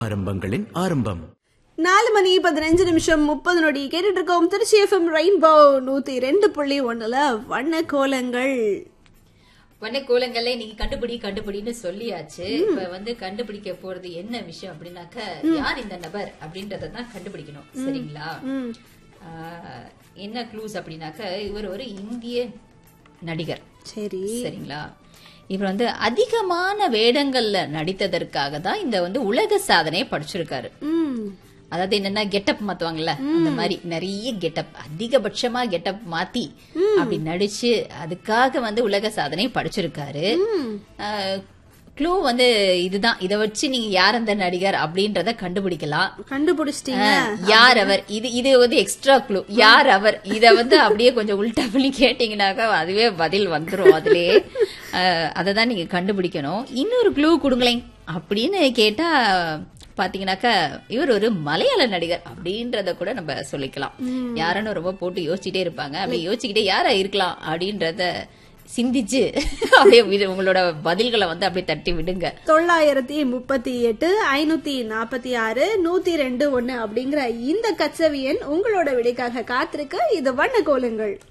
ஆரம்பங்களின் ஆரம்பம் நாலு மணி பதினஞ்சு நிமிஷம் முப்பது நொடி கேட்டுட்டு இருக்கோம் திருச்சி எஃப்எம் ரெயின்போ நூத்தி ரெண்டு புள்ளி ஒண்ணுல வண்ண கோலங்கள் வண்ண கோலங்கள்ல நீங்க கண்டுபிடி கண்டுபிடின்னு சொல்லியாச்சு இப்ப வந்து கண்டுபிடிக்க போறது என்ன விஷயம் அப்படின்னாக்க யார் இந்த நபர் அப்படின்றத தான் கண்டுபிடிக்கணும் சரிங்களா ஆஹ், என்ன க்ளூஸ் அப்படின்னாக்க இவர் ஒரு இந்திய நடிகர் சரி சரிங்களா இவர் வந்து அதிகமான வேடங்கள்ல நடித்ததற்காக தான் இந்த வந்து உலக சாதனையை படிச்சிருக்காரு ம் அதாவது என்னன்னா கெட்டப் மாத்துவாங்கல்ல அந்த மாதிரி நிறைய கெட்டப் அதிகபட்சமா கெட்டப் மாத்தி அப்படி நடிச்சு அதுக்காக வந்து உலக சாதனை படிச்சிருக்காரு க்ளூ வந்து இதுதான் இத வச்சு நீங்க யார் அந்த நடிகர் அப்படின்றத கண்டுபிடிக்கலாம் கண்டுபிடிச்சிட்டீங்க யார் அவர் இது இது வந்து எக்ஸ்ட்ரா க்ளூ யார் அவர் இத வந்து அப்படியே கொஞ்சம் உல்டா பண்ணி கேட்டீங்கன்னாக்கா அதுவே பதில் வந்துரும் அதுலயே அதை தான் நீங்க கண்டுபிடிக்கணும் இன்னொரு க்ளூ கொடுங்களேன் அப்படின்னு கேட்டா பாத்தீங்கன்னாக்கா இவர் ஒரு மலையாள நடிகர் அப்படின்றத கூட நம்ம சொல்லிக்கலாம் யாருன்னு ரொம்ப போட்டு யோசிச்சுட்டே இருப்பாங்க அப்படி யோசிச்சுக்கிட்டே யாரா இருக்கலாம் அப்படின்றத சிந்திச்சு அப்படியே விடு- உங்களோட பதில்களை வந்து அப்படியே தட்டி விடுங்க தொள்ளாயிரத்தி முப்பத்தி எட்டு ஐநூத்தி நாற்பத்தி ஆறு நூத்தி ரெண்டு ஒண்ணு அப்படிங்கிற இந்த கச்சவியன் உங்களோட விடைக்காக காத்திருக்கு இது வண்ண கோலங்கள்